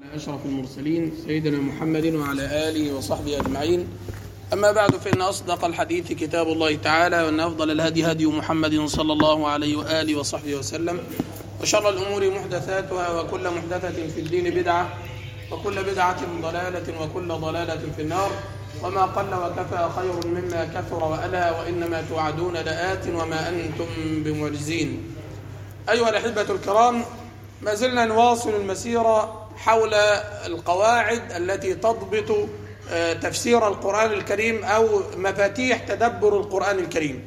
أشرف المرسلين سيدنا محمد وعلى آله وصحبه أجمعين أما بعد فإن أصدق الحديث كتاب الله تعالى وأن أفضل الهدي هدي محمد صلى الله عليه وآله وصحبه وسلم وشر الأمور محدثاتها وكل محدثة في الدين بدعة وكل بدعة ضلالة وكل ضلالة في النار وما قل وكفى خير مما كثر وألى وإنما توعدون لآت وما أنتم بمعجزين أيها الأحبة الكرام ما زلنا نواصل المسيرة حول القواعد التي تضبط تفسير القرآن الكريم أو مفاتيح تدبر القرآن الكريم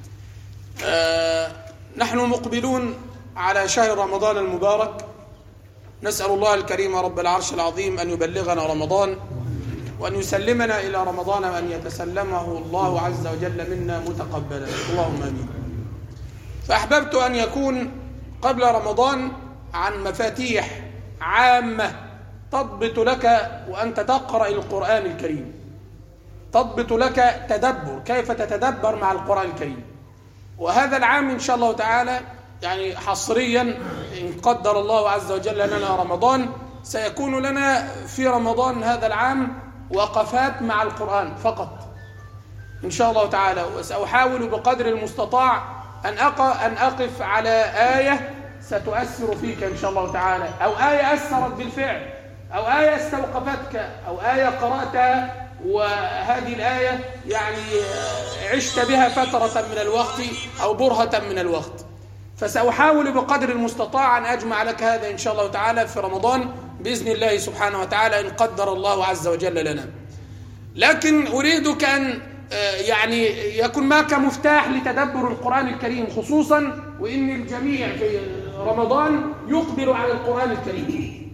نحن مقبلون على شهر رمضان المبارك نسأل الله الكريم رب العرش العظيم أن يبلغنا رمضان وأن يسلمنا إلى رمضان وأن يتسلمه الله عز وجل منا متقبلا اللهم آمين فأحببت أن يكون قبل رمضان عن مفاتيح عامة تضبط لك وأنت تقرأ القرآن الكريم تضبط لك تدبر كيف تتدبر مع القرآن الكريم وهذا العام إن شاء الله تعالى يعني حصريا إن قدر الله عز وجل لنا رمضان سيكون لنا في رمضان هذا العام وقفات مع القرآن فقط إن شاء الله تعالى وسأحاول بقدر المستطاع أن أن أقف على آية ستؤثر فيك إن شاء الله تعالى أو آية أثرت بالفعل أو آية استوقفتك أو آية قرأتها وهذه الآية يعني عشت بها فترة من الوقت أو برهة من الوقت فسأحاول بقدر المستطاع أن أجمع لك هذا إن شاء الله تعالى في رمضان بإذن الله سبحانه وتعالى إن قدر الله عز وجل لنا لكن أريدك أن يعني يكون معك مفتاح لتدبر القرآن الكريم خصوصا وإن الجميع في رمضان يقبل على القرآن الكريم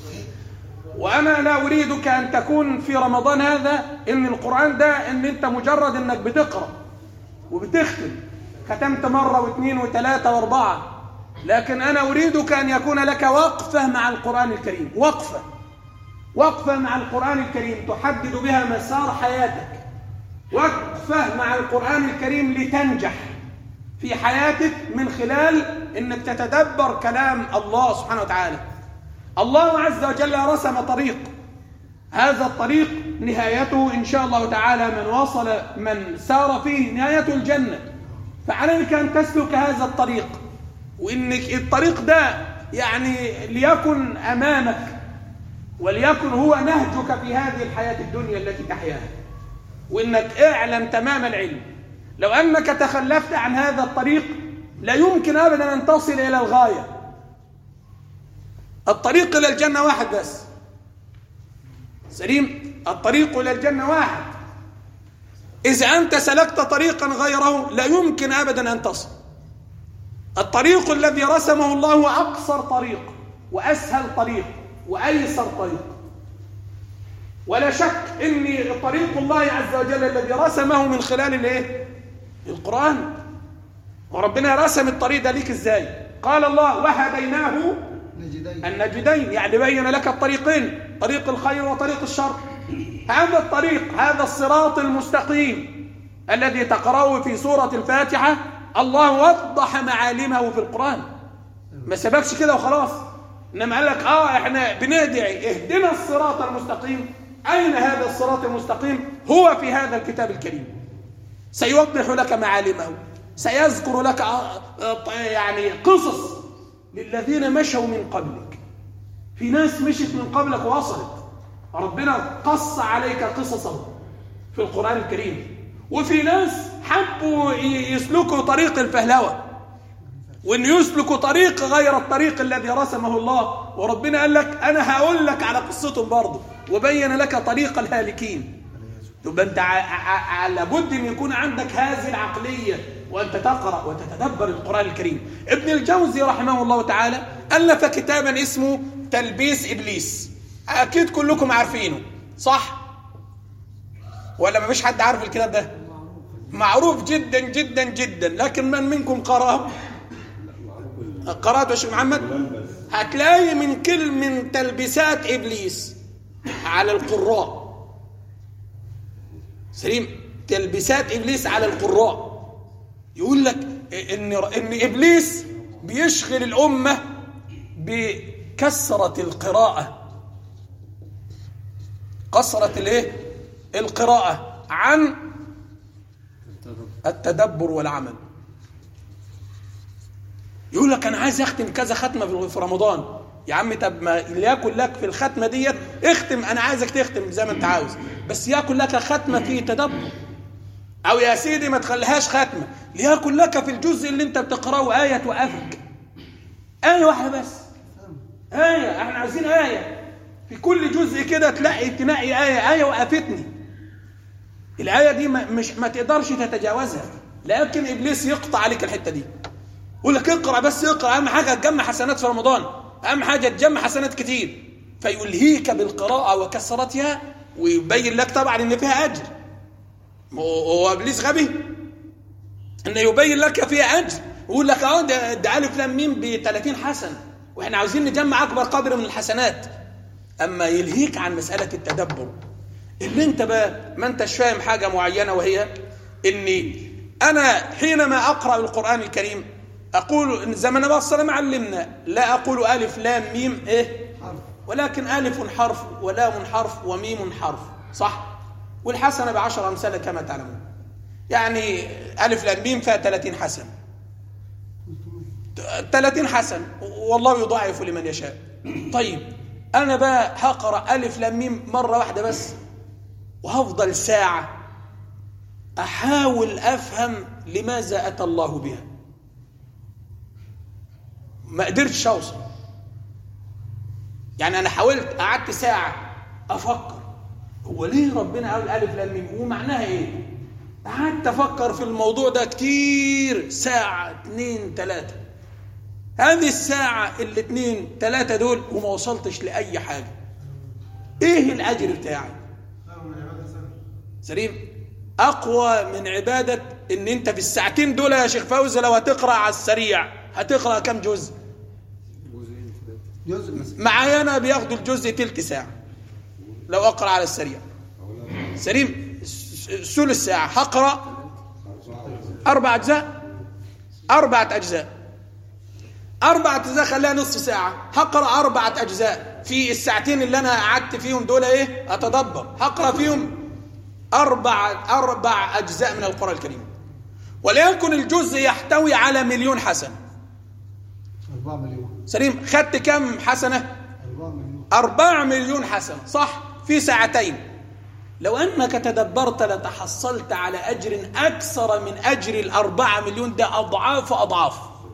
وأنا لا أريدك أن تكون في رمضان هذا إن القرآن ده إن أنت مجرد إنك بتقرأ وبتختم ختمت مرة واثنين وثلاثة واربعة لكن أنا أريدك أن يكون لك وقفة مع القرآن الكريم وقفة وقفة مع القرآن الكريم تحدد بها مسار حياتك وقفة مع القرآن الكريم لتنجح في حياتك من خلال انك تتدبر كلام الله سبحانه وتعالى الله عز وجل رسم طريق هذا الطريق نهايته ان شاء الله تعالى من وصل من سار فيه نهايته الجنه فعليك ان تسلك هذا الطريق وانك الطريق ده يعني ليكن امامك وليكن هو نهجك في هذه الحياه الدنيا التي تحياها وانك اعلم تمام العلم لو أنك تخلفت عن هذا الطريق لا يمكن أبدا أن تصل إلى الغاية الطريق إلى الجنة واحد بس سليم الطريق إلى الجنة واحد إذا أنت سلكت طريقا غيره لا يمكن أبدا أن تصل الطريق الذي رسمه الله هو أقصر طريق وأسهل طريق وأيسر طريق ولا شك ان طريق الله عز وجل الذي رسمه من خلال الايه القران وربنا رسم الطريق ده ليك ازاي قال الله وهديناه النجدين يعني بين لك الطريقين طريق الخير وطريق الشر هذا الطريق هذا الصراط المستقيم الذي تقراه في سوره الفاتحه الله وضح معالمه في القران ما سبكش كده وخلاص انما قال لك اه احنا بندعي اهدنا الصراط المستقيم أين هذا الصراط المستقيم هو في هذا الكتاب الكريم سيوضح لك معالمه سيذكر لك يعني قصص للذين مشوا من قبلك في ناس مشت من قبلك ووصلت ربنا قص عليك قصصهم في القرآن الكريم وفي ناس حبوا يسلكوا طريق الفهلوة وان يسلكوا طريق غير الطريق الذي رسمه الله وربنا قال لك انا هقول لك على قصتهم برضه وبين لك طريق الهالكين يبقى انت لابد ان يكون عندك هذه العقليه وانت تقرا وتتدبر القران الكريم ابن الجوزي رحمه الله تعالى الف كتابا اسمه تلبيس ابليس اكيد كلكم عارفينه صح ولا ما فيش حد عارف الكتاب ده معروف جدا جدا جدا لكن من منكم قراه قرأت يا شيخ محمد هتلاقي من كل من تلبيسات ابليس على القراء سليم تلبيسات ابليس على القراء يقول لك ان ان ابليس بيشغل الامه بكثره القراءه قصرت الايه القراءة عن التدبر والعمل يقول لك انا عايز اختم كذا ختمه في رمضان يا عم طب ما ليكن لك في الختمه ديت اختم انا عايزك تختم زي ما انت عاوز بس يكن لك ختمه في تدبر او يا سيدي ما تخليهاش ختمه ليكن لك في الجزء اللي انت بتقراه ايه توقفك ايه واحده بس ايه احنا عايزين ايه في كل جزء كده تلاقي تلاقي ايه ايه وقفتني الايه دي ما مش ما تقدرش تتجاوزها لكن ابليس يقطع عليك الحته دي يقول لك اقرا بس اقرا اهم حاجه تجمع حسنات في رمضان اهم حاجه تجمع حسنات كتير فيلهيك بالقراءه وكثرتها ويبين لك طبعا ان فيها اجر هو ابليس غبي انه يبين لك فيها اجر ويقول لك اه ده, ده الف لام ميم ب 30 حسنه واحنا عاوزين نجمع اكبر قدر من الحسنات اما يلهيك عن مساله التدبر اللي انت بقى ما انتش فاهم حاجه معينه وهي اني انا حينما اقرا القران الكريم اقول زي ما النبي صلى الله عليه وسلم علمنا لا اقول الف لام ميم ايه ولكن الف حرف ولام حرف وميم حرف صح والحسنه بعشر امثال كما تعلمون يعني الف لام ميم فيها 30 حسنه 30 حسن والله يضاعف لمن يشاء طيب انا بقى هقرا الف لام ميم مره واحده بس وهفضل ساعه احاول افهم لماذا اتى الله بها ما قدرتش اوصل يعني انا حاولت قعدت ساعه افكر هو ليه ربنا قال الف لام ميم ومعناها ايه قعدت افكر في الموضوع ده كتير ساعه اتنين تلاته هذه الساعه الاثنين ثلاثه دول وما وصلتش لاي حاجه ايه الاجر بتاعي سليم اقوى من عباده ان انت في الساعتين دول يا شيخ فوزي لو هتقرا على السريع هتقرا كم جزء جزء مثلا معايا انا بياخدوا الجزء تلت ساعه لو اقرا على السريع سليم س- ثلث ساعه هقرا اربع اجزاء اربعه اجزاء اربعه اجزاء خليها نصف ساعه هقرا اربعه اجزاء في الساعتين اللي انا قعدت فيهم دول ايه اتدبر هقرا فيهم اربع اربع اجزاء من القران الكريم وليكن الجزء يحتوي على مليون حسنه 4 مليون سليم خدت كم حسنه 4 مليون أربعة مليون حسنة صح في ساعتين لو أنك تدبرت لتحصلت على أجر أكثر من أجر الأربعة مليون ده أضعاف أضعاف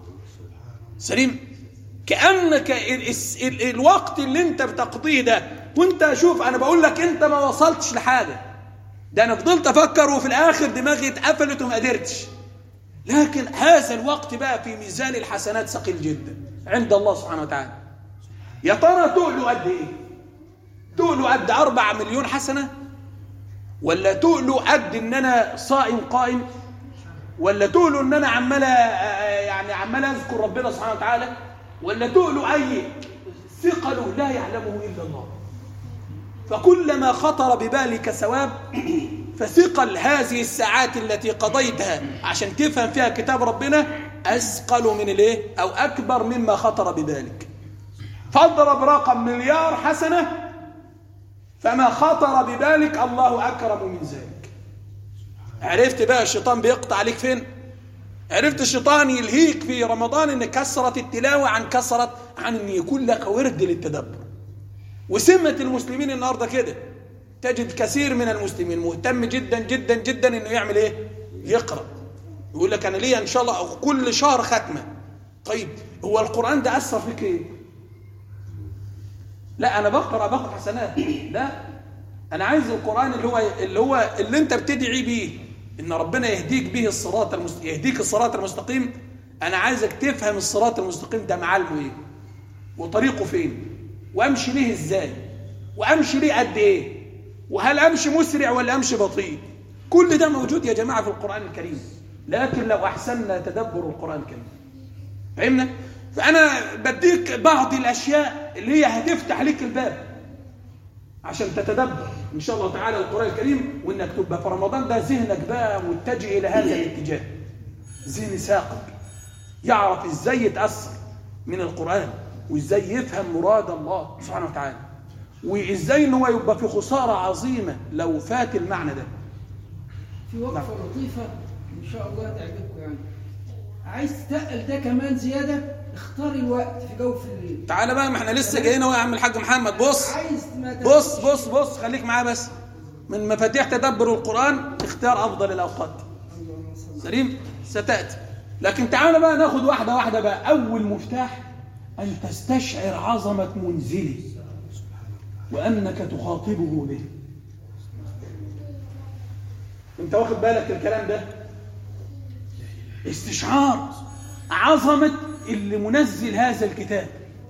سليم كأنك ال ال ال الوقت اللي انت بتقضيه ده وانت شوف أنا بقول لك انت ما وصلتش لحاجة ده أنا فضلت أفكر وفي الآخر دماغي اتقفلت وما قدرتش لكن هذا الوقت بقى في ميزان الحسنات ثقيل جدا عند الله سبحانه وتعالى يا ترى تقله قد ايه تقله قد أربع مليون حسنة ولا تقله قد ان انا صائم قائم ولا تقله ان انا عمال آه، يعني عمال اذكر ربنا سبحانه وتعالى ولا تقله اي ثقله لا يعلمه الا الله فكلما خطر ببالك ثواب فثقل هذه الساعات التي قضيتها عشان تفهم فيها كتاب ربنا اثقل من الايه او اكبر مما خطر ببالك فاضرب رقم مليار حسنة فما خطر ببالك الله أكرم من ذلك عرفت بقى الشيطان بيقطع عليك فين عرفت الشيطان يلهيك في رمضان ان كثرة التلاوة عن كثرة عن ان يكون لك ورد للتدبر وسمة المسلمين النهاردة كده تجد كثير من المسلمين مهتم جدا جدا جدا انه يعمل ايه يقرأ يقول لك انا ليه ان شاء الله كل شهر ختمة طيب هو القرآن ده أثر فيك ايه لا انا بقرا باخد حسنات لا انا عايز القران اللي هو اللي هو اللي انت بتدعي بيه ان ربنا يهديك به الصراط المست... يهديك الصراط المستقيم انا عايزك تفهم الصراط المستقيم ده معالمه ايه وطريقه فين وامشي ليه ازاي وامشي ليه قد ايه وهل امشي مسرع ولا امشي بطيء كل ده موجود يا جماعه في القران الكريم لكن لو احسننا تدبر القران الكريم فهمنا فانا بديك بعض الاشياء اللي هي هتفتح لك الباب عشان تتدبر ان شاء الله تعالى القران الكريم وانك تبقى في رمضان ده ذهنك بقى متجه الى هذا الاتجاه ذهن ثاقب يعرف ازاي يتاثر من القران وازاي يفهم مراد الله سبحانه وتعالى وازاي ان هو يبقى في خساره عظيمه لو فات المعنى ده في وقفة لطيفة إن شاء الله تعجبكم يعني عايز تقل ده كمان زيادة اختار الوقت في جوف الليل تعالى بقى ما احنا لسه جايين اهو يا عم الحاج محمد بص عايز ما بص بص بص خليك معايا بس من مفاتيح تدبر القرآن اختيار أفضل الأوقات سليم ستأتي لكن تعالى بقى ناخد واحدة واحدة بقى أول مفتاح أن تستشعر عظمة منزله وأنك تخاطبه به أنت واخد بالك الكلام ده استشعار عظمة اللي منزل هذا الكتاب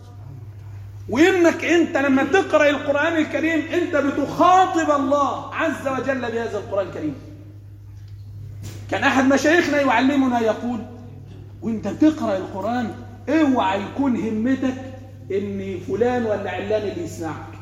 وانك انت لما تقرا القران الكريم انت بتخاطب الله عز وجل بهذا القران الكريم كان احد مشايخنا يعلمنا يقول وانت بتقرا القران اوعى يكون همتك ان فلان ولا علان اللي يسمعك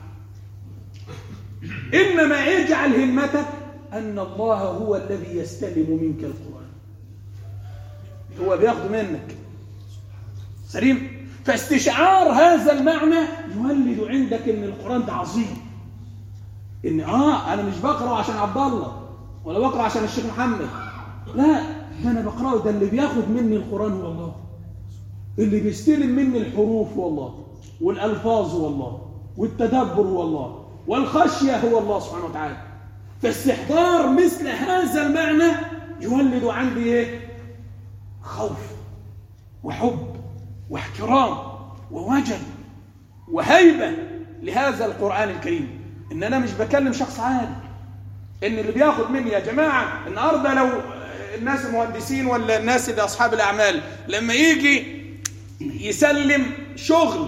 انما اجعل همتك ان الله هو الذي يستلم منك القران هو بياخده منك سليم فاستشعار هذا المعنى يولد عندك ان القران ده عظيم ان اه انا مش بقرا عشان عبد الله ولا بقرا عشان الشيخ محمد لا ده انا بقراه ده اللي بياخد مني القران هو الله اللي بيستلم مني الحروف هو الله والالفاظ هو الله والتدبر هو الله والخشيه هو الله سبحانه وتعالى فاستحضار مثل هذا المعنى يولد عندي ايه خوف وحب واحترام ووجل وهيبة لهذا القرآن الكريم إن أنا مش بكلم شخص عادي إن اللي بياخد مني يا جماعة النهاردة لو الناس المهندسين ولا الناس اللي أصحاب الأعمال لما يجي يسلم شغل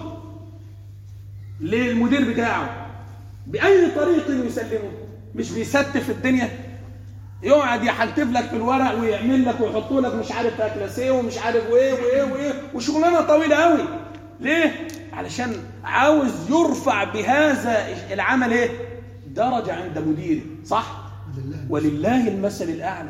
للمدير بتاعه بأي طريق يسلمه مش بيستف الدنيا يقعد يحلتف لك في الورق ويعمل لك ويحط لك مش عارف اكلاسيه ومش عارف وايه وايه وايه وشغلانه طويله قوي ليه علشان عاوز يرفع بهذا العمل ايه درجه عند مديره صح لله ولله المثل الاعلى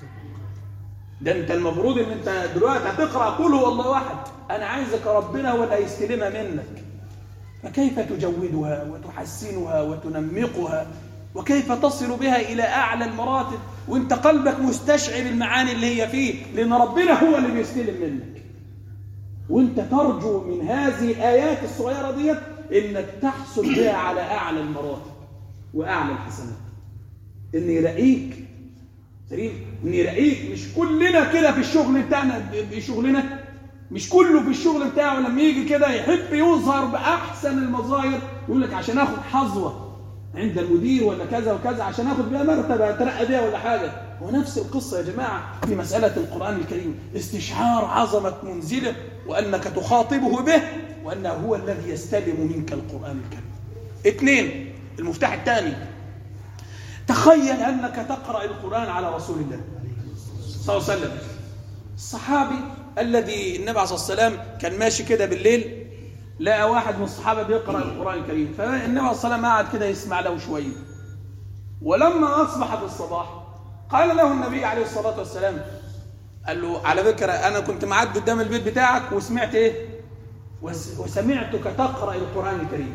ده انت المفروض ان انت دلوقتي هتقرا قل هو الله احد انا عايزك ربنا هو اللي هيستلمها منك فكيف تجودها وتحسنها وتنمقها وكيف تصل بها الى اعلى المراتب وانت قلبك مستشعر المعاني اللي هي فيه لان ربنا هو اللي بيستلم منك وانت ترجو من هذه الايات الصغيره ديت انك تحصل بها على اعلى المراتب واعلى الحسنات ان يلاقيك سليم ان يلاقيك مش كلنا كده في الشغل بتاعنا بشغلنا مش كله في الشغل بتاعه لما يجي كده يحب يظهر باحسن المظاهر يقول لك عشان اخد حظوه عند المدير ولا كذا وكذا عشان اخد بيها مرتبه اترقى بيها ولا حاجه ونفس القصه يا جماعه في مساله القران الكريم استشعار عظمه منزله وانك تخاطبه به وانه هو الذي يستلم منك القران الكريم اثنين المفتاح الثاني تخيل انك تقرا القران على رسول الله صلى الله عليه وسلم الصحابي الذي النبي عليه الصلاه والسلام كان ماشي كده بالليل لقى واحد من الصحابه بيقرا القران الكريم فالنبي عليه الصلاه والسلام قعد كده يسمع له شويه ولما اصبح في الصباح قال له النبي عليه الصلاه والسلام قال له على فكره انا كنت معدي قدام البيت بتاعك وسمعت ايه وس- وسمعتك تقرا القران الكريم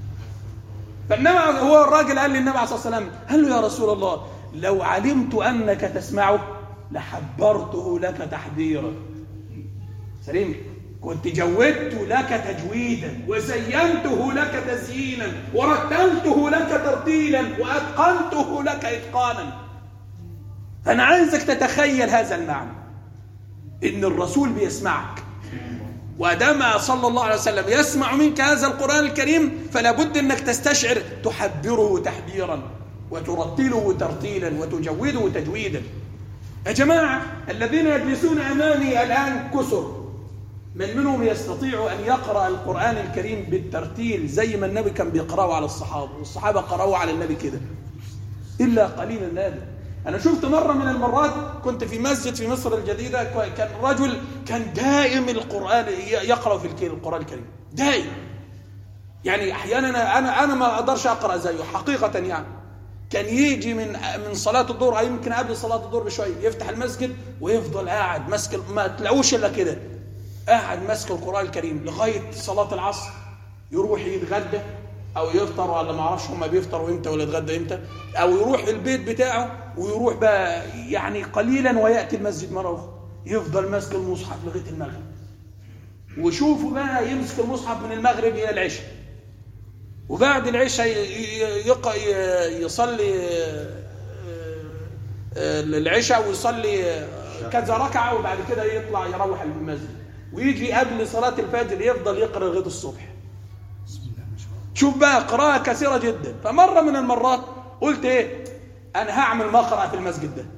فالنبي هو الراجل قال للنبي عليه الصلاه والسلام قال له يا رسول الله لو علمت انك تسمعه لحبرته لك تحذيرا سليم كنت جودت لك تجويدا وزينته لك تزيينا ورتلته لك ترتيلا واتقنته لك اتقانا فانا عايزك تتخيل هذا المعنى ان الرسول بيسمعك وادام صلى الله عليه وسلم يسمع منك هذا القران الكريم فلا بد انك تستشعر تحبره تحبيرا وترتله ترتيلا وتجوده تجويدا يا جماعه الذين يجلسون امامي الان كثر من منهم يستطيع أن يقرأ القرآن الكريم بالترتيل زي ما النبي كان بيقرأه على الصحابة والصحابة قرأوه على النبي كده إلا قليلا نادر أنا شفت مرة من المرات كنت في مسجد في مصر الجديدة كان رجل كان دائم القرآن يقرأ في الك- القرآن الكريم دائم يعني أحيانا أنا أنا أنا ما أقدرش أقرأ زيه حقيقة يعني كان يجي من من صلاة الظهر أو يمكن قبل صلاة الظهر بشوية يفتح المسجد ويفضل قاعد ماسك ما تلاقوش إلا كده قاعد ماسك القرآن الكريم لغاية صلاة العصر يروح يتغدى او يفطر ولا ما اعرفش هم بيفطروا امتى ولا يتغدى امتى او يروح البيت بتاعه ويروح بقى يعني قليلا وياتي المسجد مره اخرى يفضل ماسك المصحف لغايه المغرب وشوفوا بقى يمسك المصحف من المغرب الى العشاء وبعد العشاء ي- ي- يق- ي- يصلي آه، آه، العشاء ويصلي كذا ركعة وبعد كده يطلع يروح المسجد ويجي قبل صلاة الفجر يفضل يقرأ لغاية الصبح بسم الله ما شاء الله شوف بقى قراءة كثيرة جدا فمرة من المرات قلت ايه انا هعمل مقرأ في المسجد ده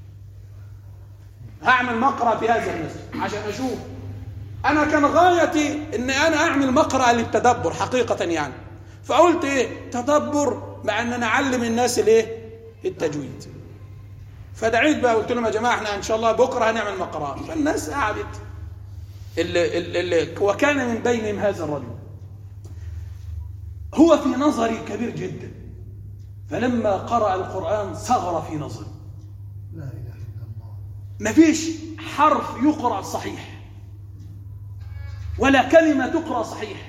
هعمل مقرأ في هذا المسجد عشان اشوف انا كان غايتي ان انا اعمل مقرأ للتدبر حقيقة يعني فقلت ايه تدبر مع ان انا اعلم الناس الايه التجويد فدعيت بقى قلت لهم يا جماعه احنا ان شاء الله بكره هنعمل مقرات فالناس قعدت اللي اللي وكان من بينهم هذا الرجل هو في نظري كبير جدا فلما قرأ القرآن صغر في نظري لا اله الا الله مفيش حرف يقرأ صحيح ولا كلمة تقرأ صحيح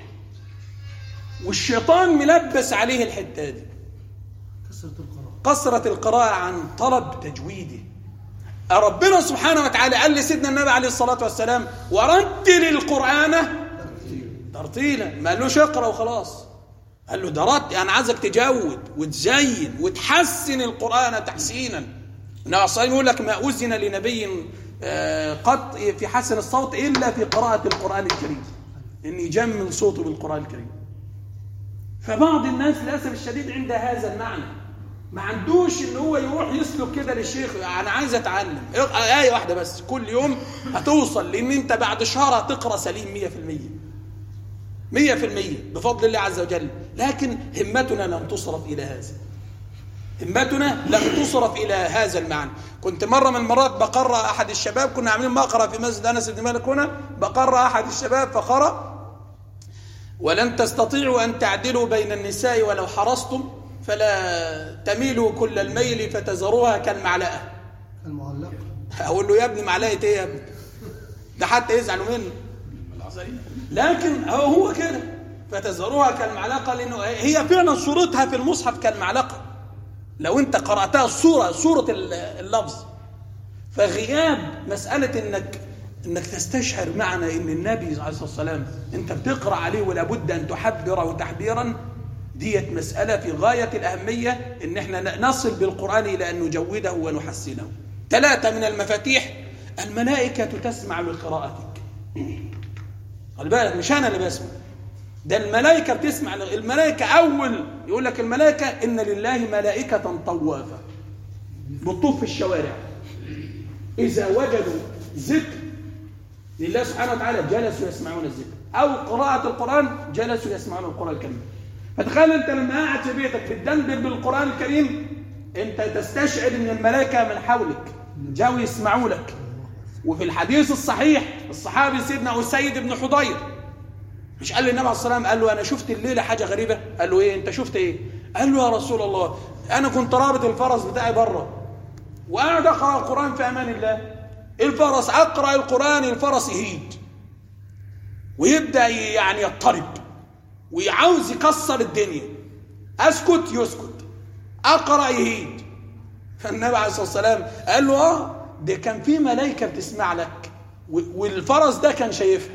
والشيطان ملبس عليه الحتة دي كثره القراءه قصرت القراءة عن طلب تجويده ربنا سبحانه وتعالى قال لسيدنا النبي عليه الصلاة والسلام ورتل القرآن ترتيلا ما قالوش اقرأ وخلاص قال له ده رت أنا عايزك تجود وتزين وتحسن القرآن تحسينا النبي صلى الله عليه وسلم يقول لك ما أذن لنبي آه، قط في حسن الصوت إلا في قراءة القرآن الكريم إن يجمل صوته بالقرآن الكريم فبعض الناس للاسف الشديد عند هذا المعنى ما عندوش ان هو يروح يسلك كده للشيخ انا عايز اتعلم ايه واحده بس كل يوم هتوصل لان انت بعد شهر هتقرا سليم 100% 100% بفضل الله عز وجل لكن همتنا لم تصرف الى هذا همتنا لم تصرف الى هذا المعنى كنت مره من المرات بقرا احد الشباب كنا عاملين مقرا في مسجد انس بن مالك هنا بقرا احد الشباب فقرأ ولن تستطيعوا أن تعدلوا بين النساء ولو حرصتم فلا تميلوا كل الميل فتذروها كالمعلقة المعلق أقول له يا ابني معلقة إيه يا ابني ده حتى يزعلوا مني لكن هو هو كده فتذروها كالمعلقة لأنه هي فعلا صورتها في المصحف كالمعلقة لو أنت قرأتها الصورة صورة اللفظ فغياب مسألة إنك إنك تستشعر معنى إن النبي عليه الصلاة والسلام أنت بتقرأ عليه ولابد أن تحبره تحبيرا ديت مسألة في غاية الأهمية إن إحنا نصل بالقرآن إلى أن نجوده ونحسنه ثلاثة من المفاتيح الملائكة تسمع لقراءتك خلي بالك مش أنا اللي بسمع ده الملائكة بتسمع الملائكة أول يقول لك الملائكة إن لله ملائكة طوافة بتطوف في الشوارع إذا وجدوا ذكر لله سبحانه وتعالى جلسوا يسمعون الذكر أو قراءة القرآن جلسوا يسمعون القرآن الكريم فتخيل أنت لما قاعد في بيتك بتدندن بالقرآن الكريم أنت تستشعر أن الملائكة من حولك جاوا يسمعوا لك وفي الحديث الصحيح الصحابي سيدنا أسيد بن حضير مش قال للنبي عليه الصلاة والسلام قال له أنا شفت الليلة حاجة غريبة قال له إيه أنت شفت إيه قال له يا رسول الله أنا كنت رابط الفرس بتاعي بره وقاعد أقرأ القرآن في أمان الله الفرس أقرأ القرآن الفرس يهيج ويبدأ يعني يضطرب ويعاوز يكسر الدنيا أسكت يسكت أقرأ يهيج فالنبي عليه الصلاة والسلام قال له آه ده كان في ملائكة بتسمع لك والفرس ده كان شايفها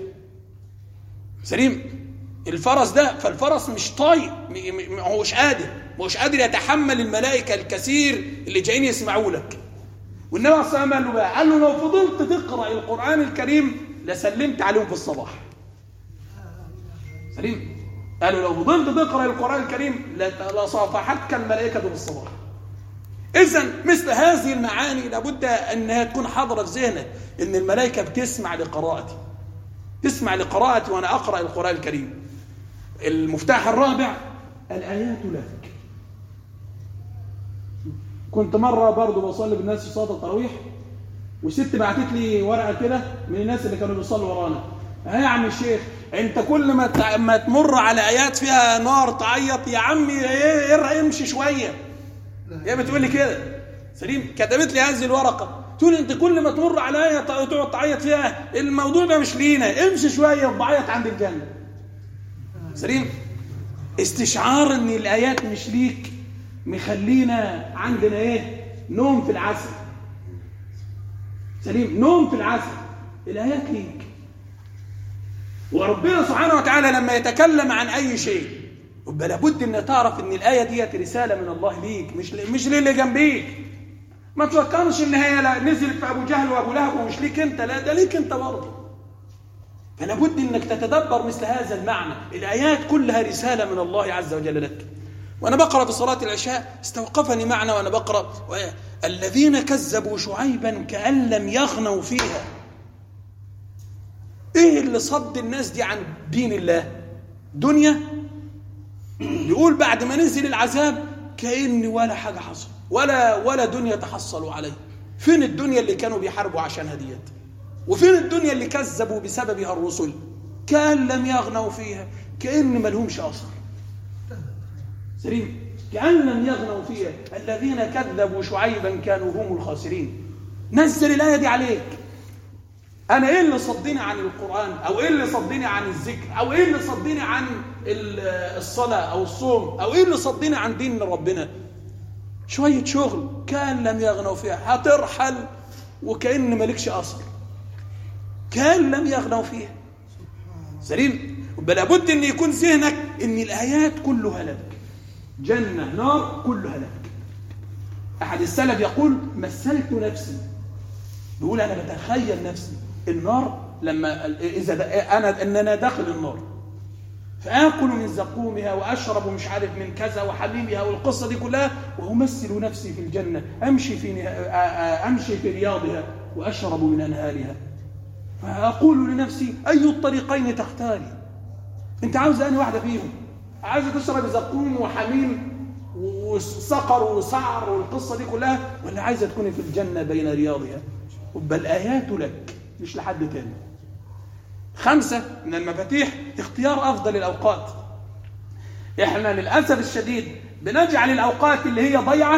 سليم الفرس ده فالفرس مش طايق ما هوش قادر ما هوش قادر يتحمل الملائكة الكثير اللي جايين يسمعوا لك والنبي عليه الصلاه والسلام قال له بقى قال له لو فضلت تقرا القران الكريم لسلمت عليهم في الصباح سليم قال له لو فضلت تقرا القران الكريم لصافحتك الملائكه بالصباح اذا مثل هذه المعاني لابد انها تكون حاضره في ذهنك ان الملائكه بتسمع لقراءتي تسمع لقراءتي وانا اقرا القران الكريم المفتاح الرابع الايات لك كنت مرة برضه بصلي بالناس في صلاة التراويح وست بعتت لي ورقة كده من الناس اللي كانوا بيصلوا ورانا يا عم الشيخ انت كل ما تع... ما تمر على ايات فيها نار تعيط يا عمي ايه امشي شويه هي بتقول لي كده سليم كتبت لي هذه الورقه تقول انت كل ما تمر على ايه تقعد تعيط فيها الموضوع ده مش لينا امشي شويه وبعيط عند الجنه سليم استشعار ان الايات مش ليك مخلينا عندنا ايه نوم في العسل سليم نوم في العسل الايات ليك وربنا سبحانه وتعالى لما يتكلم عن اي شيء يبقى لابد ان تعرف ان الايه ديت رساله من الله ليك مش مش للي جنبيك ما تفكرش ان هي لا نزلت في ابو جهل وابو لهب ومش ليك انت لا ده ليك انت برضه فلا بد انك تتدبر مثل هذا المعنى الايات كلها رساله من الله عز وجل لك وانا بقرا في صلاه العشاء استوقفني معنى وانا بقرا الذين كذبوا شعيبا كان لم يغنوا فيها ايه اللي صد الناس دي عن دين الله دنيا يقول بعد ما نزل العذاب كأن ولا حاجة حصل ولا ولا دنيا تحصلوا عليه فين الدنيا اللي كانوا بيحاربوا عشانها ديت وفين الدنيا اللي كذبوا بسببها الرسل كأن لم يغنوا فيها كأن ما لهمش أثر سليم كأن لم يغنوا فيها الذين كذبوا شعيبا كانوا هم الخاسرين نزل الآية دي عليك انا ايه اللي صدني عن القران او ايه اللي صدني عن الذكر او ايه اللي صدني عن الصلاه او الصوم او ايه اللي صدني عن دين ربنا شويه شغل كان لم يغنوا فيها هترحل وكأن مالكش اثر كان لم يغنوا فيها سليم بل لابد ان يكون ذهنك ان الايات كلها لك جنه نار كلها لك احد السلف يقول مثلت نفسي بيقول انا بتخيل نفسي النار لما اذا انا ان انا داخل النار فاكل من زقومها واشرب مش عارف من كذا وحليبها والقصه دي كلها وامثل نفسي في الجنه امشي في امشي في رياضها واشرب من انهارها فاقول لنفسي اي الطريقين تختاري انت عاوز انهي واحده فيهم عايزه تشرب زقوم وحميم وسقر وسعر والقصه دي كلها ولا عايزه تكوني في الجنه بين رياضها يبقى الآيات لك مش لحد تاني خمسة من المفاتيح اختيار أفضل الأوقات إحنا للأسف الشديد بنجعل الأوقات اللي هي ضيعة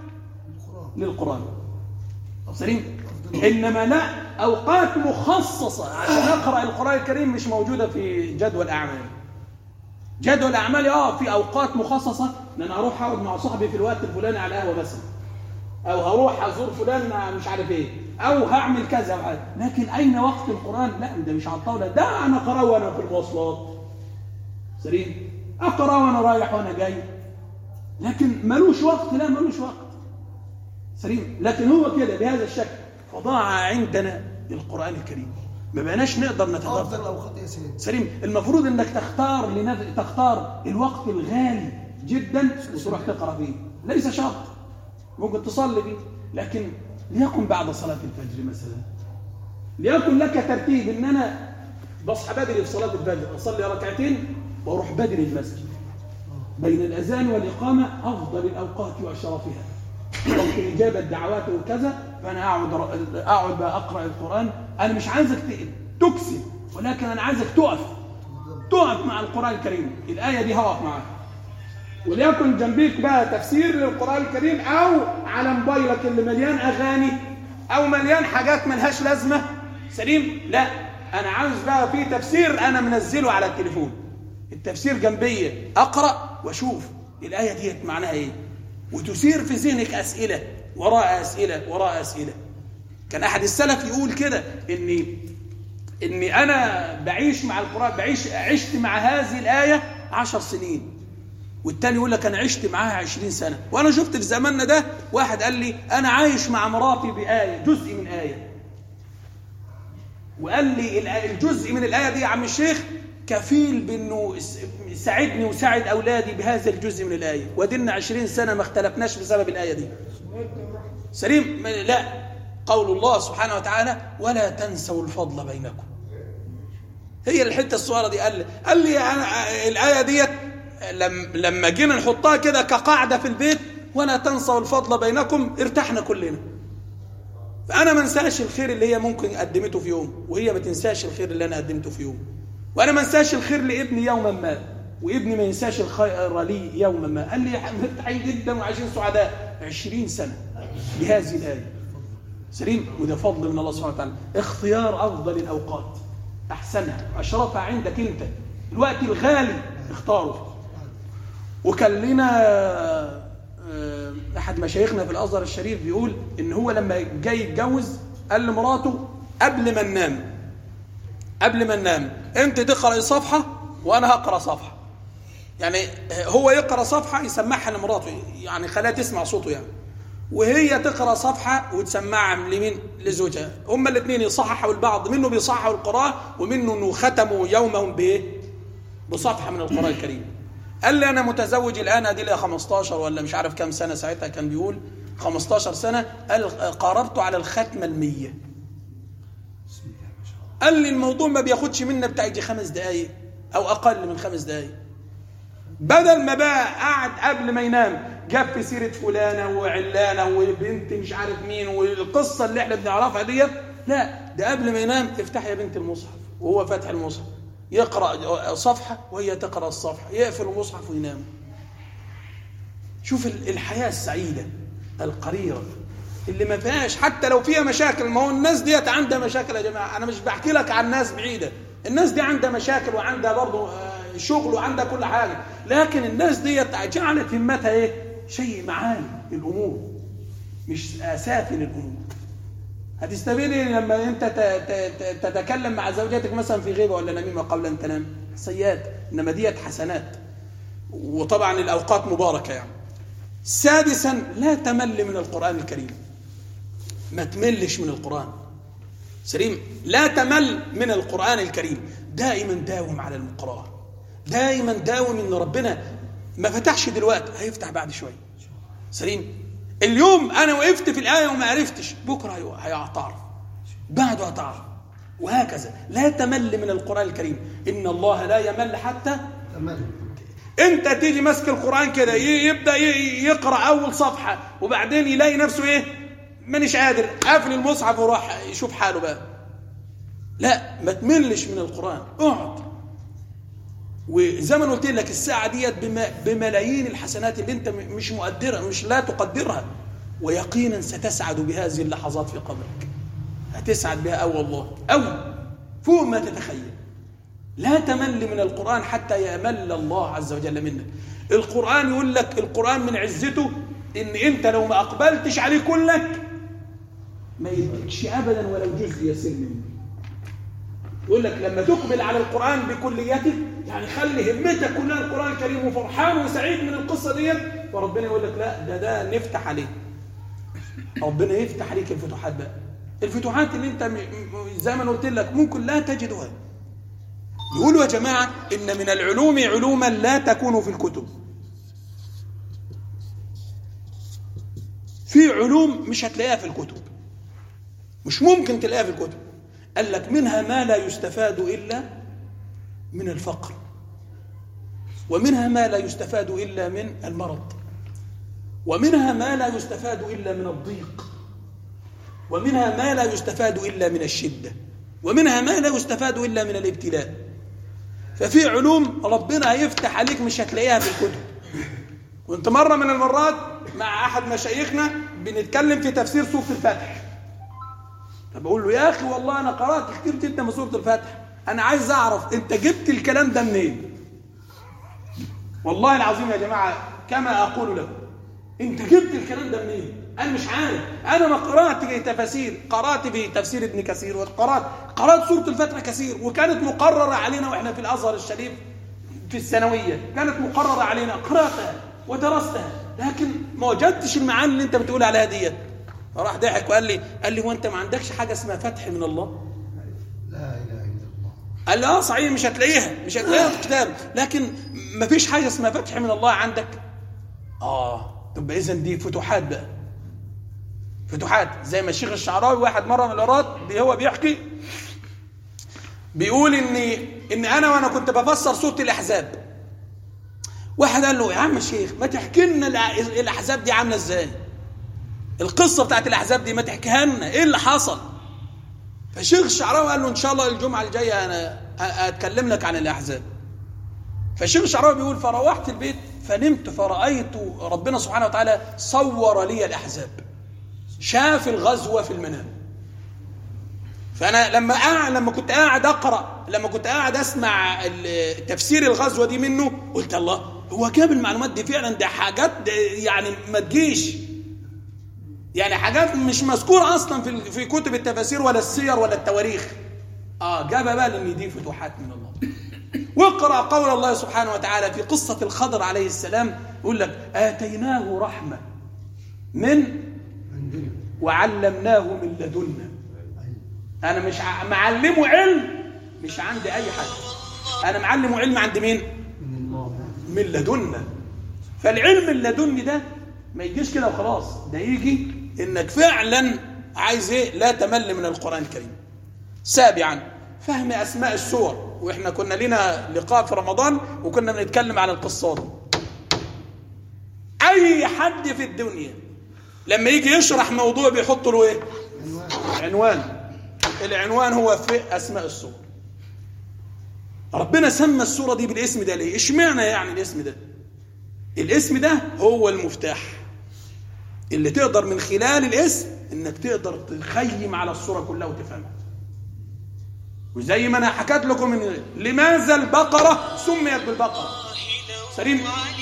للقرآن سليم إنما لا أوقات مخصصة عشان أقرأ القرآن الكريم مش موجودة في جدول أعمال جدول أعمالي آه في أوقات مخصصة إن أنا أروح أقعد مع صاحبي في الوقت الفلاني على القهوة مثلا أو هروح أزور فلان مش عارف إيه او هعمل كذا وحاجة. لكن اين وقت القران لا ده مش على الطاوله ده انا اقراه وانا في المواصلات سليم اقرا وانا رايح وانا جاي لكن ملوش وقت لا ملوش وقت سليم لكن هو كده بهذا الشكل فضاع عندنا القران الكريم ما بقناش نقدر نتدبر افضل الاوقات يا سيدي سليم المفروض انك تختار لنف... تختار الوقت الغالي جدا وتروح تقرا فيه ليس شرط ممكن تصلي فيه لكن ليكن بعد صلاة الفجر مثلا ليكن لك ترتيب ان انا بصحى بدري في صلاة الفجر اصلي ركعتين واروح بدري المسجد بين الاذان والاقامة افضل الاوقات واشرفها وقت اجابة دعوات وكذا فانا اقعد اقعد بقى اقرا القران انا مش عايزك تكسب ولكن انا عايزك تقف تقف مع القران الكريم الايه دي هقف معاها وليكن جنبيك بقى تفسير للقرآن الكريم أو على موبايلك اللي مليان أغاني أو مليان حاجات ملهاش لازمة سليم لا أنا عاوز بقى في تفسير أنا منزله على التليفون التفسير جنبية أقرأ وأشوف الآية ديت معناها إيه وتثير في ذهنك أسئلة وراء أسئلة وراء أسئلة كان أحد السلف يقول كده إني إني أنا بعيش مع القرآن بعيش عشت مع هذه الآية عشر سنين والتاني يقول لك انا عشت معاها 20 سنه وانا شفت في زماننا ده واحد قال لي انا عايش مع مراتي بايه جزء من ايه وقال لي الجزء من الايه دي يا عم الشيخ كفيل بانه ساعدني وساعد اولادي بهذا الجزء من الايه ودلنا 20 سنه ما اختلفناش بسبب الايه دي سليم لا قول الله سبحانه وتعالى ولا تنسوا الفضل بينكم هي الحته الصغيره دي قال لي قال لي أنا الايه ديت لما جينا نحطها كده كقاعدة في البيت ولا تنسوا الفضل بينكم ارتحنا كلنا فأنا ما انساش الخير اللي هي ممكن قدمته في يوم وهي ما تنساش الخير اللي أنا قدمته في يوم وأنا ما انساش الخير لابني يوما ما وابني ما ينساش الخير لي يوما ما قال لي مرتاحين جدا وعايشين سعداء 20 سنة بهذه الآية سليم وده فضل من الله سبحانه وتعالى اختيار أفضل الأوقات أحسنها أشرفها عندك أنت الوقت الغالي اختاره وكان لنا آه، احد مشايخنا في الازهر الشريف بيقول ان هو لما جاي يتجوز قال لمراته قبل ما ننام قبل ما ننام انت تقرا صفحه وانا هقرا صفحه يعني هو يقرا صفحه يسمعها لمراته يعني خليها تسمع صوته يعني وهي تقرا صفحه وتسمعها لمين لزوجها هما الاثنين يصححوا البعض منه بيصححوا القراءه ومنه انه ختموا يومهم بايه بصفحه من القران الكريم قال لي انا متزوج الان ادي لي 15 ولا مش عارف كام سنه ساعتها كان بيقول 15 سنه قال قاربت على الختمه المية بسم الله ما شاء الله قال لي الموضوع ما بياخدش منا بتاع يجي خمس دقايق او اقل من خمس دقايق بدل ما بقى قعد قبل ما ينام جاب في سيره فلانه وعلانه وبنت مش عارف مين والقصه اللي احنا بنعرفها ديت لا ده قبل ما ينام افتح يا بنت المصحف وهو فاتح المصحف يقرا صفحه وهي تقرا الصفحه يقفل المصحف وينام شوف ال- الحياه السعيده القريره اللي ما فيهاش حتى لو فيها مشاكل ما هو الناس ديت عندها مشاكل يا جماعه انا مش بحكي لك عن ناس بعيده الناس دي عندها مشاكل وعندها برضه آه، شغل وعندها كل حاجه لكن الناس ديت جعلت همتها ايه شيء معاني الامور مش اسافل الامور هتستفيد ايه لما انت ت- ت- ت- تتكلم مع زوجتك مثلا في غيبه ولا نميمه قبل ان تنام سيئات انما ديت حسنات وطبعا الاوقات مباركه يعني سادسا لا تمل من القران الكريم ما تملش من القران سليم لا تمل من القران الكريم دائما داوم على القراءه دائما داوم ان ربنا ما فتحش دلوقتي هيفتح بعد شويه سليم اليوم انا وقفت في الايه وما عرفتش بكره هي- هتعرف بعده هتعرف وهكذا لا تمل من القران الكريم ان الله لا يمل حتى تمام انت تيجي ماسك القران كده ي- يبدا ي- يقرا اول صفحه وبعدين يلاقي نفسه ايه مانيش قادر قافل المصحف وراح يشوف حاله بقى لا ما تملش من القران اقعد وزي ما أنا قلت لك الساعه ديت بم- بملايين الحسنات اللي انت م- مش مقدرها مش لا تقدرها ويقينا ستسعد بهذه اللحظات في قبرك هتسعد بها أو والله أو فوق ما تتخيل لا تمل من القرآن حتى يمل الله عز وجل منك القرآن يقول لك القرآن من عزته إن أنت لو ما أقبلتش عليه كلك ما يديكش أبدا ولو جزء يسير منه يقول لك لما تقبل على القرآن بكليته يعني خلي همتك كلها القرآن الكريم وفرحان وسعيد من القصة ديت وربنا يقول لك لا ده ده نفتح عليه ربنا يفتح عليك الفتوحات بقى الفتوحات اللي انت م- م- زي ما أنا قلت لك ممكن لا تجدها يقولوا يا جماعة إن من العلوم علوما لا تكون في الكتب في علوم مش هتلاقيها في الكتب مش ممكن تلاقيها في الكتب قال لك منها ما لا يستفاد إلا من الفقر ومنها ما لا يستفاد إلا من المرض ومنها ما لا يستفاد إلا من الضيق ومنها ما لا يستفاد إلا من الشدة ومنها ما لا يستفاد إلا من الابتلاء ففي علوم ربنا هيفتح عليك مش هتلاقيها في الكتب كنت مرة من المرات مع أحد مشايخنا بنتكلم في تفسير سورة الفتح فبقول له يا أخي والله أنا قرأت كتير جدا من سورة الفتح أنا عايز أعرف أنت جبت الكلام ده منين والله العظيم يا جماعة كما أقول لكم أنت جبت الكلام ده منين أنا مش عارف أنا ما قرأت في تفاسير قرأت في تفسير ابن كثير وقرأت قرأت سورة الفتح كثير وكانت مقررة علينا وإحنا في الأزهر الشريف في الثانوية كانت مقررة علينا قرأتها ودرستها لكن ما وجدتش المعاني اللي أنت بتقول عليها ديت فراح ضحك وقال لي قال لي هو أنت ما عندكش حاجة اسمها فتح من الله لا اله الا الله قال لي اه صحيح مش هتلاقيها مش هتلاقيها في الكتاب لكن ما فيش حاجه اسمها فتح من الله عندك اه طب اذا دي فتوحات بقى فتوحات زي ما الشيخ الشعراوي واحد مره من الارات بي- هو بيحكي بيقول ان ان انا وانا كنت بفسر سوره الاحزاب واحد قال له يا عم الشيخ ما تحكي لنا الأ- الاحزاب دي عامله ازاي القصه بتاعت الاحزاب دي ما تحكيها لنا ايه اللي حصل فالشيخ الشعراوي قال له ان شاء الله الجمعه الجايه انا اتكلم لك عن الاحزاب فالشيخ الشعراوي بيقول فروحت البيت فنمت فرايت ربنا سبحانه وتعالى صور لي الاحزاب شاف الغزوه في المنام فانا لما قاعد لما كنت قاعد اقرا لما كنت قاعد اسمع ال- تفسير الغزوه دي منه قلت الله هو جاب المعلومات دي فعلا ده حاجات يعني ما تجيش يعني حاجات مش مذكوره اصلا في في كتب التفاسير ولا السير ولا التواريخ اه جاب بقى ان دي فتوحات من الله واقرا قول الله سبحانه وتعالى في قصه الخضر عليه السلام يقول لك اتيناه رحمه من عندنا وعلمناه من لدنا انا مش ع- معلمه علم مش عند اي حد انا معلمه علم عند مين من الله من لدنا فالعلم اللدني ده ما يجيش كده وخلاص ده يجي انك فعلا عايز ايه لا تمل من القران الكريم سابعا فهم اسماء السور واحنا كنا لنا لقاء في رمضان وكنا بنتكلم عن القصات اي حد في الدنيا لما يجي يشرح موضوع بيحط له ايه عنوان العنوان هو في اسماء السور ربنا سمى السوره دي بالاسم ده ليه اشمعنى يعني الاسم ده الاسم ده هو المفتاح اللي تقدر من خلال الاسم انك تقدر تخيم على الصوره كلها وتفهمها وزي ما انا حكيت لكم من لماذا البقره سميت بالبقره سليم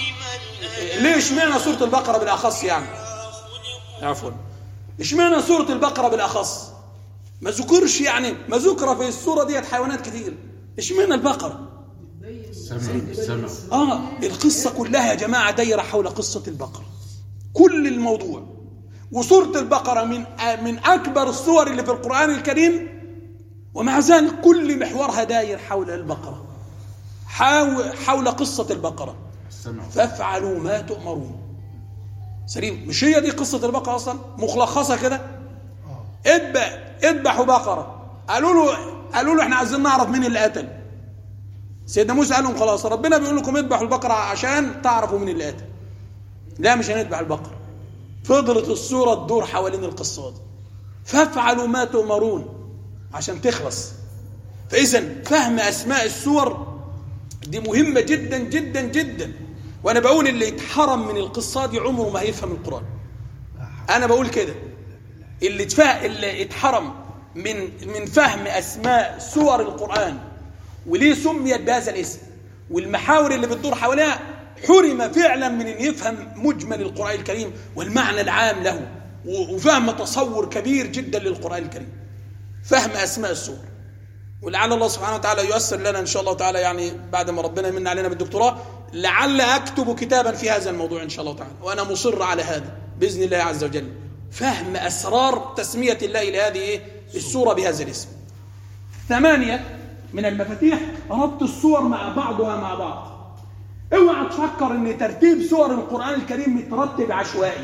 ليه اشمعنى سوره البقره بالاخص يعني عفوا اشمعنى سوره البقره بالاخص ما ذكرش يعني ما ذكر في السوره ديت حيوانات كتير اشمعنى البقره سمع سمع اه القصه كلها يا جماعه دايره حول قصه البقره كل الموضوع وسوره البقره من من اكبر السور اللي في القران الكريم ومع ذلك كل محورها داير حول البقره حاول حول قصه البقره سمع فافعلوا ما تؤمرون سليم مش هي دي قصه البقره اصلا مخلصه كده اذبح اذبحوا بقره قالوا له قالوا له احنا عايزين نعرف مين اللي قتل سيدنا موسى قال لهم خلاص ربنا بيقول لكم اذبحوا البقره عشان تعرفوا مين اللي قتل لا مش هنذبح البقره فضلت الصوره تدور حوالين القصه دي فافعلوا ما تؤمرون عشان تخلص فاذا فهم اسماء السور دي مهمه جدا جدا جدا وانا بقول اللي يتحرم من القصه دي عمره ما هيفهم القران انا بقول كده اللي اتفا اللي اتحرم من من فهم اسماء سور القران وليه سميت بهذا الاسم والمحاور اللي بتدور حواليها حرم فعلا من ان يفهم مجمل القران الكريم والمعنى العام له و- وفهم تصور كبير جدا للقران الكريم فهم اسماء السور ولعل الله سبحانه وتعالى ييسر لنا ان شاء الله تعالى يعني بعد ما ربنا يمن علينا بالدكتوراه لعل اكتب كتابا في هذا الموضوع ان شاء الله تعالى وانا مصر على هذا باذن الله عز وجل فهم اسرار تسميه الله لهذه إيه؟ السوره بهذا الاسم ثمانيه من المفاتيح ربط السور مع بعضها مع بعض اوعى تفكر ان ترتيب سور القران الكريم مترتب عشوائي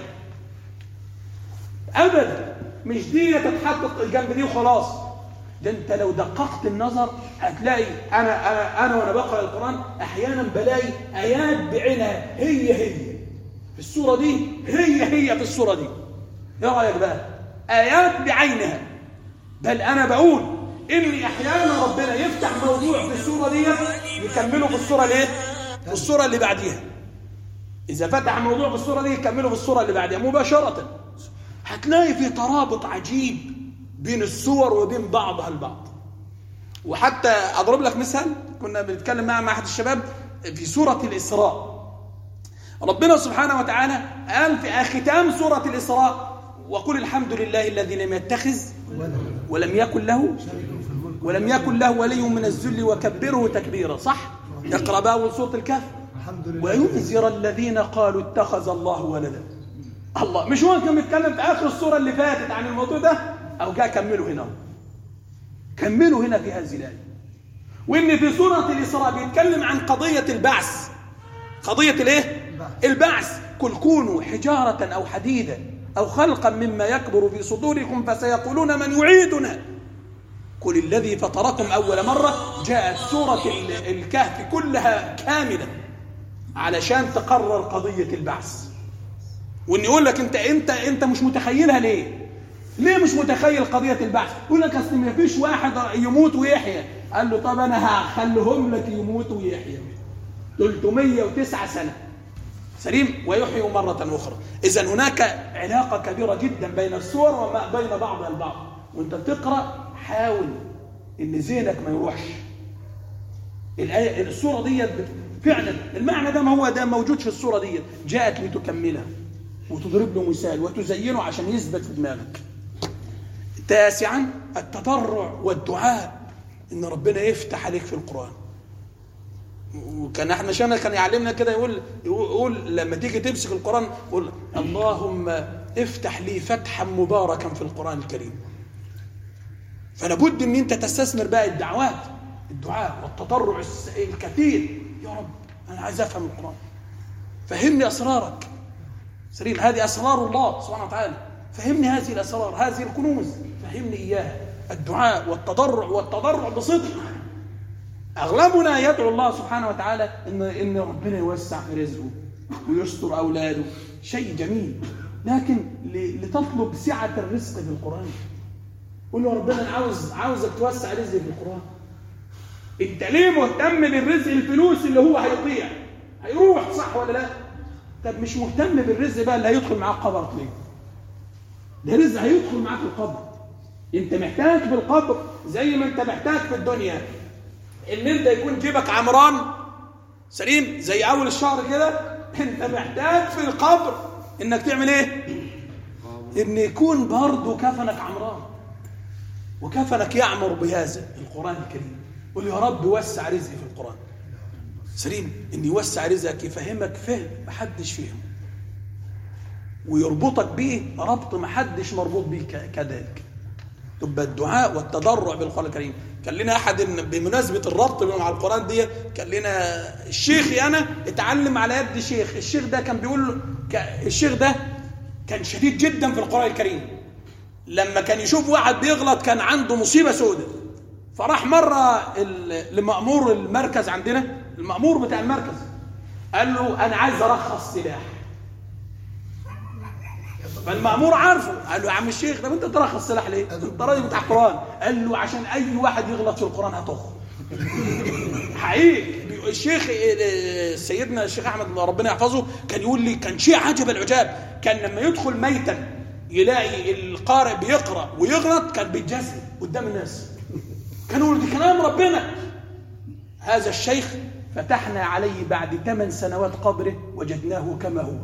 ابدا مش دي تتحط جنب دي وخلاص ده انت لو دققت النظر هتلاقي انا انا انا وانا بقرا القران احيانا بلاقي ايات بعينها هي هي في السوره دي هي هي في السوره دي ايه رايك بقى ايات بعينها بل انا بقول ان احيانا ربنا يفتح موضوع في السوره دي يكمله في السوره الايه في السوره اللي بعديها اذا فتح موضوع في السوره دي يكمله في السوره اللي بعديها مباشره هتلاقي في ترابط عجيب بين السور وبين بعضها البعض وحتى اضرب لك مثال كنا بنتكلم مع مع احد الشباب في سوره الاسراء ربنا سبحانه وتعالى قال في ختام سوره الاسراء وقل الحمد لله الذي لم يتخذ ولم يكن له ولم يكن له ولي من الذل وكبره تكبيرا صح اقرا بقى أول سوره الكهف الحمد لله وينذر الذين قالوا اتخذ الله ولدا الله مش هو كان بيتكلم في اخر السوره اللي فاتت عن الموضوع ده او جاء كملوا هنا كملوا هنا في هذه الايه وان في سوره الاسراء بيتكلم عن قضيه البعث قضيه الايه البعث قل كونوا حجاره او حديدا او خلقا مما يكبر في صدوركم فسيقولون من يعيدنا قل الذي فطركم اول مره جاءت سوره ال- الكهف كلها كامله علشان تقرر قضيه البعث وان يقول لك انت انت انت مش متخيلها ليه؟ ليه مش متخيل قضيه البعث؟ يقول لك اصل ما فيش واحد يموت ويحيى قال له طب انا هخليهم لك يموتوا ويحيى 309 سنه سليم ويحيوا مرة أخرى إذا هناك علاقة كبيرة جدا بين السور وما بين بعضها البعض وانت بتقرأ حاول ان ذهنك ما يروحش الآية السورة دي فعلا المعنى ده ما هو ده موجود في الصورة دي جاءت لتكملها وتضرب له مثال وتزينه عشان يثبت في دماغك تاسعا التضرع والدعاء ان ربنا يفتح عليك في القرآن وكان احنا شانا كان يعلمنا كده يقول يقول لما تيجي تمسك القرآن قول اللهم افتح لي فتحا مباركا في القرآن الكريم فلا بد ان انت تستثمر بقى الدعوات الدعاء والتضرع الس- الكثير يا رب انا عايز افهم القرآن فهمني اسرارك سليم هذه اسرار الله سبحانه وتعالى فهمني هذه الاسرار هذه الكنوز فهمني اياها الدعاء والتضرع والتضرع بصدق اغلبنا يدعو الله سبحانه وتعالى ان ان ربنا يوسع في رزقه ويستر اولاده شيء جميل لكن ل- لتطلب سعه الرزق في القران قول له يا ربنا انا عاوز عاوزك توسع رزقي في القران انت ليه مهتم بالرزق الفلوس اللي هو هيضيع هيروح صح ولا لا طب مش مهتم بالرزق بقى اللي هيدخل معاك قبرك ليه ده رزق هيدخل معاك القبر انت محتاج في القبر زي ما انت محتاج في الدنيا ان انت يكون جيبك عمران سليم زي اول الشهر كده انت محتاج في القبر انك تعمل ايه ان يكون برضه كفنك عمران وكفنك يعمر بهذا القران الكريم قل يا رب وسع رزقي في القران سليم ان يوسع رزقك يفهمك فهم محدش فهمه ويربطك به ربط محدش مربوط به ك- كذلك تبقى الدعاء والتضرع بالقران الكريم كان لنا احد إن بمناسبه الربط مع القران دي كان لنا الشيخ انا اتعلم على يد شيخ الشيخ ده كان بيقول ك- الشيخ ده كان شديد جدا في القران الكريم لما كان يشوف واحد بيغلط كان عنده مصيبه سوداء فراح مره ال- لمأمور المركز عندنا المأمور بتاع المركز قال له انا عايز ارخص سلاح فالمأمور عارفه قال له يا عم الشيخ طب انت ترخص سلاح ليه؟ انت راجل بتاع قرآن قال له عشان اي واحد يغلط في القرآن هتخ حقيقي الشيخ اه، سيدنا الشيخ احمد ربنا يحفظه كان يقول لي كان شيء عجب العجاب كان لما يدخل ميتا يلاقي القارئ بيقرا ويغلط كان بيتجزم قدام الناس كان يقول دي كلام ربنا هذا الشيخ فتحنا عليه بعد ثمان سنوات قبره وجدناه كما هو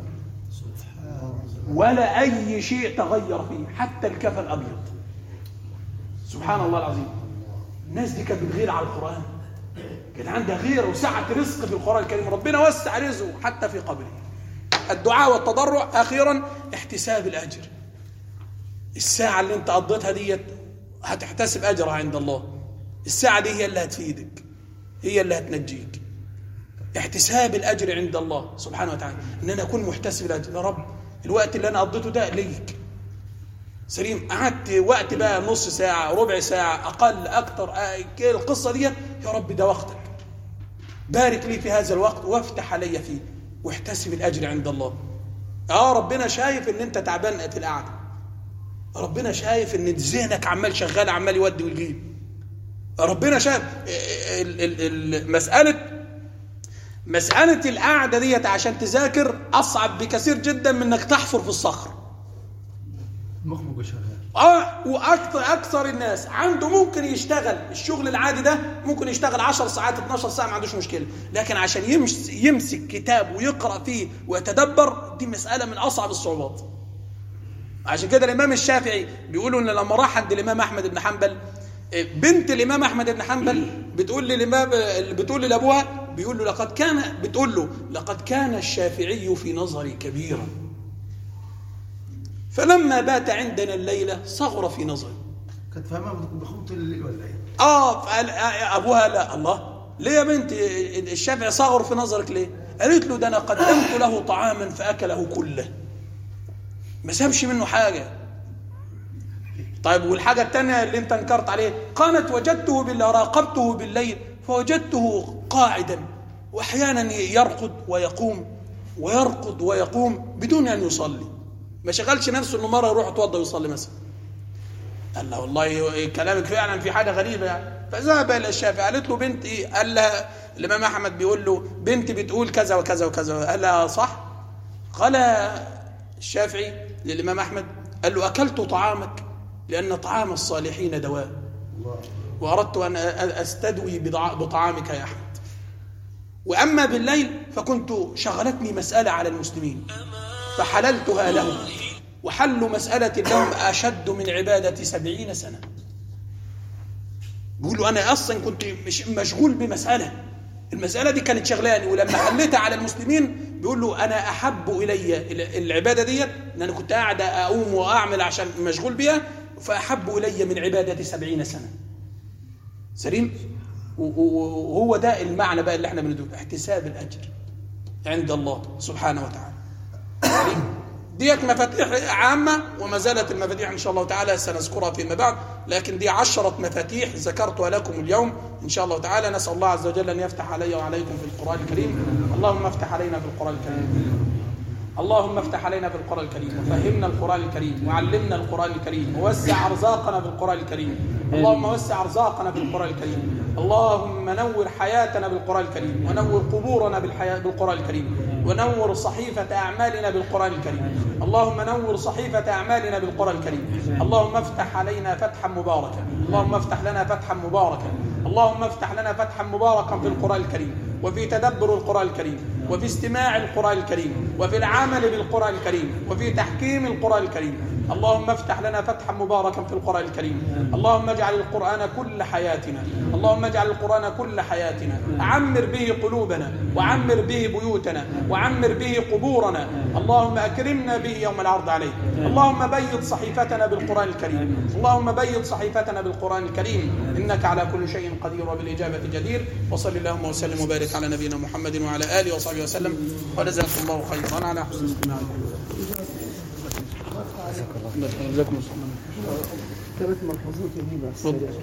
ولا أي شيء تغير فيه حتى الكفن الأبيض سبحان الله العظيم الناس دي كانت بتغير على القرآن كان عندها غير وسعة رزق في القرآن الكريم ربنا وسع رزقه حتى في قبره الدعاء والتضرع أخيرا احتساب الأجر الساعة اللي انت قضيتها ديت هتحتسب أجرها عند الله الساعة دي هي اللي هتفيدك هي اللي هتنجيك احتساب الاجر عند الله سبحانه وتعالى ان انا اكون محتسب الاجر يا رب الوقت اللي انا قضيته ده ليك سليم قعدت وقت بقى نص ساعه ربع ساعه اقل اكتر آه، كده القصه دي يا رب ده وقتك بارك لي في هذا الوقت وافتح علي فيه واحتسب الاجر عند الله اه ربنا شايف ان انت تعبان في القعده ربنا شايف ان ذهنك عمال شغال عمال يودي ويجيب ربنا شايف ال- ال- ال- مساله مسألة القعدة ديت عشان تذاكر أصعب بكثير جدا من إنك تحفر في الصخر. مخبق شغال اه واكثر اكثر الناس عنده ممكن يشتغل الشغل العادي ده ممكن يشتغل 10 ساعات 12 ساعه ما عندوش مشكله لكن عشان يمس يمسك كتاب ويقرا فيه ويتدبر دي مساله من اصعب الصعوبات عشان كده الامام الشافعي بيقولوا ان لما راح عند الامام احمد بن حنبل آه، بنت الامام احمد بن حنبل بتقول للامام بتقول لابوها بيقول له لقد كان بتقول له لقد كان الشافعي في نظري كبيرا فلما بات عندنا الليله صغر في نظري كانت فاهمها بخوت الليل ولا ايه؟ اه فقال آه، ابوها لا الله ليه يا بنتي الشافعي صغر في نظرك ليه قالت له ده انا قدمت له طعاما فاكله كله ما سابش منه حاجه طيب والحاجه الثانيه اللي انت انكرت عليه قالت وجدته بالله راقبته بالليل فوجدته قاعدا واحيانا يرقد ويقوم ويرقد ويقوم بدون ان يصلي ما شغلش نفسه انه مره يروح يتوضا ويصلي مثلا قال له والله كلامك فعلا في حاجه غريبه يعني فذهب الى الشافعي قالت له بنتي قال لها الامام احمد بيقول له بنتي بتقول كذا وكذا وكذا قال لها صح قال الشافعي للامام احمد قال له اكلت طعامك لان طعام الصالحين دواء واردت ان استدوي بضع- بطعامك يا احمد وأما بالليل فكنت شغلتني مسألة على المسلمين فحللتها لهم وحل مسألة لهم أشد من عبادة سبعين سنة بيقولوا أنا أصلا كنت مش مشغول بمسألة المسألة دي كانت شغلاني ولما حليتها على المسلمين بيقول له أنا أحب إلي العبادة دي إن أنا كنت قاعد أقوم وأعمل عشان مشغول بيها فأحب إلي من عبادة سبعين سنة سليم وهو ده المعنى بقى اللي احنا بندوه احتساب الأجر عند الله سبحانه وتعالى سليم ديت مفاتيح عامة وما زالت المفاتيح إن شاء الله تعالى سنذكرها فيما بعد لكن دي عشرة مفاتيح ذكرتها لكم اليوم إن شاء الله تعالى نسأل الله عز وجل أن يفتح علي وعليكم في القرآن الكريم اللهم افتح علينا في القرآن الكريم اللهم افتح علينا في القرآن الكريم وفهمنا القرآن الكريم وعلمنا القرآن الكريم ووسع أرزاقنا بالقرآن الكريم اللهم وسع أرزاقنا بالقرآن الكريم اللهم نور حياتنا بالقرآن الكريم ونور قبورنا بالحياة بالقرآن الكريم ونور صحيفة أعمالنا بالقرآن الكريم اللهم نور صحيفة أعمالنا بالقرآن الكريم اللهم افتح علينا فتحا مباركا اللهم افتح لنا فتحا مباركا اللهم افتح لنا فتحا مباركا في القرآن الكريم وفي تدبر القرآن الكريم وفي استماع القرآن الكريم وفي العمل بالقرآن الكريم وفي تحكيم القرآن الكريم اللهم افتح لنا فتحا مباركا في القرآن الكريم اللهم اجعل القرآن كل حياتنا اللهم اجعل القرآن كل حياتنا عمر به قلوبنا وعمر به بيوتنا وعمر به قبورنا اللهم أكرمنا به يوم العرض عليه اللهم بيض صحيفتنا بالقرآن الكريم اللهم بيض صحيفتنا بالقرآن الكريم إنك على كل شيء قدير وبالإجابة جدير وصل اللهم وسلم وبارك على نبينا محمد وعلى آله وصحبه وسلم وجزاكم الله خيرا على حسن استماعكم جزاكم الله ثلاث ملحوظات يهيبة